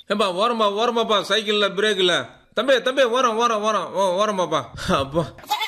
ஏப்பா ஓரம்பா ஓரமாப்பா சைக்கிள்ல பிரேக் இல்ல தம்பி தம்பி ஓரம் ஓரம் ஓரம் ஓ ஓரமாப்பா அப்பா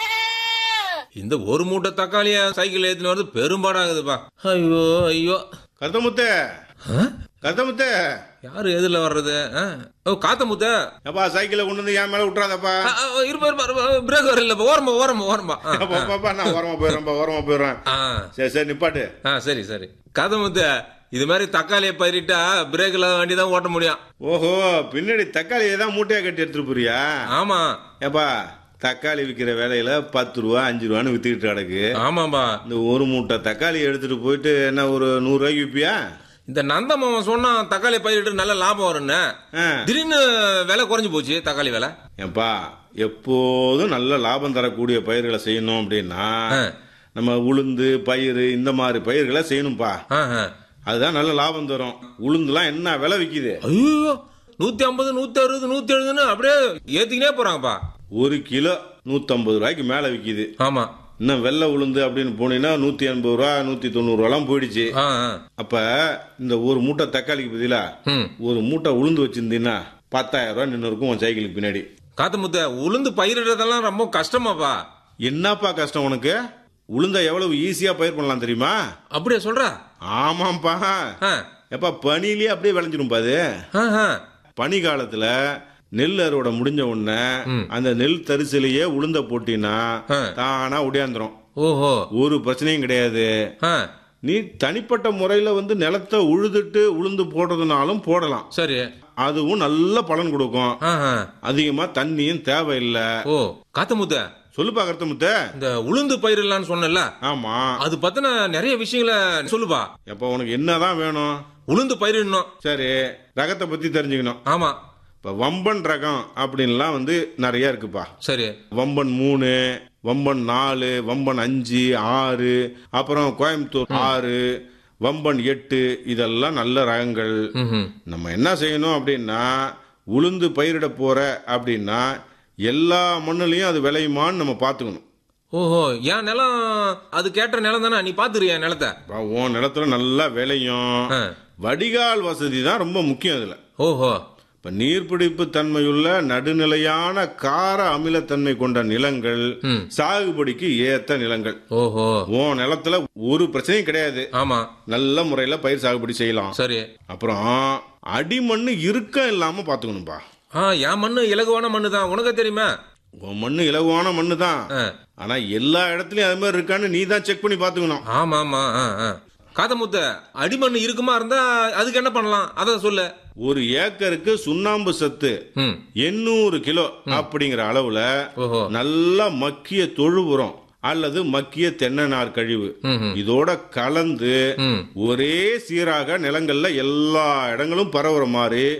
இந்த ஒரு மூட்டை தக்காளிய சைக்கிள் ஏத்தின்னு வரது பெரும்பாடாகுதுப்பா ஐயோ ஐயோ கருத்தமுத்து ஆ? கருத்தமுத்து யாரு எதிரில வர்றது ஆ? ஓ காத்த முத்த அப்பா சைக்கிளை கொண்டு வந்து என் மேல விட்டுறாதப்பா இருப்பா இருப்பா பிரேக் வர இல்லப்பா ஓரம்பா ஓரம்பா ஓரம்பா ஆ, அப்பா, அப்பா, அப்பா, நான் ஓரமா போயிடுறேன்ப்பா ஓரமா போயிடுறேன் ஆ சரி சரி நிப்பாட்டு ஆ சரி சரி கதை முத்த இது மாதிரி தக்காளியை பயிரிட்டா பிரேக் இல்லாத வண்டி தான் ஓட்ட முடியும் ஓஹோ பின்னாடி தக்காளியை தான் மூட்டையா கட்டி எடுத்துட்டு போறியா ஆமா ஏப்பா தக்காளி விற்கிற வேலையில பத்து ரூபா அஞ்சு ரூபான்னு வித்துக்கிட்டு கிடக்கு ஆமாம்பா இந்த ஒரு மூட்டை தக்காளி எடுத்துட்டு போயிட்டு என்ன ஒரு நூறு ரூபாய்க்கு விற்பியா இந்த நந்தமாவன் சொன்னா தக்காளி பயிரிட்டு நல்ல லாபம் வரும்னு ஆ. திடீர்னு விலை குறைஞ்சு போச்சு தக்காளி விலை ஏப்பா எப்போதும் நல்ல லாபம் தரக்கூடிய பயிர்களை செய்யணும் அப்படின்னா ஆ. நம்ம உளுந்து பயிர் இந்த மாதிரி பயிர்களை செய்யணும்ப்பா ஆஹா. அதுதான் நல்ல லாபம் தரும் உளுந்துலாம் என்ன விலை விக்குது ஐயோ நூத்தி ஐம்பது நூத்தி அறுபது நூத்தி எழுபதுன்னு அப்படியே ஏத்திக்கினே போறாங்கப்பா ஒரு கிலோ நூத்தம்பது ரூபாய்க்கு மேல விக்குது ஆமா இன்னும் வெள்ளை உளுந்து அப்படின்னு போனீங்கன்னா நூத்தி எண்பது ரூபா நூத்தி தொண்ணூறு ரூபாலாம் போயிடுச்சு ஆ, ஆ. அப்ப இந்த ஒரு மூட்டை தக்காளிக்கு பதிலா ம். ஒரு மூட்டை உளுந்து வச்சிருந்தீங்கன்னா பத்தாயிரம் ரூபாய் நின்று இருக்கும் உன் சைக்கிளுக்கு பின்னாடி காத்து முத்த உளுந்து பயிரிடுறதெல்லாம் ரொம்ப கஷ்டமாப்பா என்னப்பா கஷ்டம் உனக்கு உளுந்த எவ்வளவு ஈஸியா பயிர் பண்ணலாம் தெரியுமா அப்படியே சொல்ற ஆமாப்பா ஆ. எப்பா பனிலேயே அப்படியே விளைஞ்சிரும்பா அது ஆஹா. பனி காலத்துல நெல் அறுவடை முடிஞ்ச உடனே அந்த நெல் தரிசிலேயே உளுந்த போட்டினா ஆ. தானா உடையாந்துரும் ஓஹோ ஒரு பிரச்சனையும் கிடையாது ஆ. நீ தனிப்பட்ட முறையில வந்து நிலத்தை உழுதுட்டு உளுந்து போடுறதுனாலும் போடலாம் சரி அதுவும் நல்ல பலன் கொடுக்கும் ஆஹா. அதிகமா தண்ணியும் தேவையில்லை ஓ காத்து முத்த சொல்லுப்பா கருத்து முத்த இந்த உளுந்து பயிரிடலாம்னு சொன்னல ஆமா அது பத்தின நிறைய விஷயங்களை சொல்லுப்பா எப்ப உனக்கு என்னதான் வேணும் உளுந்து பயிரிடணும் சரி ரகத்தை பத்தி தெரிஞ்சுக்கணும் ஆமா இப்ப வம்பன் ரகம் அப்படின்லாம் வந்து நிறைய இருக்குப்பா சரி வம்பன் மூணு வம்பன் நாலு வம்பன் அஞ்சு ஆறு அப்புறம் கோயம்புத்தூர் ஆறு வம்பன் எட்டு இதெல்லாம் நல்ல ரகங்கள் ம்ஹும். நம்ம என்ன செய்யணும் அப்படின்னா உளுந்து பயிரிட போற அப்படின்னா எல்லா மண்ணுலயும் அது விளையுமான்னு நம்ம பார்த்துக்கணும் ஓஹோ என் நிலம் அது கேட்ட நிலம் தானே நீ பாத்துறியா நிலத்தை இப்ப உன் நிலத்துல நல்லா விளையும் ஆ. வடிகால் வசதி தான் ரொம்ப முக்கியம் இதுல ஓஹோ இப்ப நீர்பிடிப்பு தன்மையுள்ள நடுநிலையான கார அமிலத்தன்மை கொண்ட நிலங்கள் ம். சாகுபடிக்கு ஏத்த நிலங்கள் ஓஹோ உன் நிலத்துல ஒரு பிரச்சனையும் கிடையாது ஆமா நல்ல முறையில பயிர் சாகுபடி செய்யலாம் சரி அப்புறம் அடிமண்ணு இறுக்கம் இல்லாம பாத்துக்கணும்பா ஆ என் மண்ணு இலகுவான மண்ணு தான் உனக்கு தெரியுமா உன் மண்ணு இலகுவான மண்ணு தான் ஆ. ஆனா எல்லா இடத்துலயும் அது மாதிரி இருக்கான்னு நீ தான் செக் பண்ணி பாத்துக்கணும் ஆமா ஆமா ஆ, ஆ. காதமுத்த அடிமண் இருக்குமா இருந்தா அதுக்கு என்ன பண்ணலாம் அத சொல்லு ஒரு ஏக்கருக்கு சுண்ணாம்பு சத்து ம் எண்ணூறு கிலோ அப்படிங்கிற அளவுல ஓஹோ நல்லா மக்கிய தொழு உரம் அல்லது மக்கிய தென்னை நார் கழிவு ம்ஹும். இதோட கலந்து ம் ஒரே சீராக நிலங்கள்ல எல்லா இடங்களும் பரவுற மாதிரி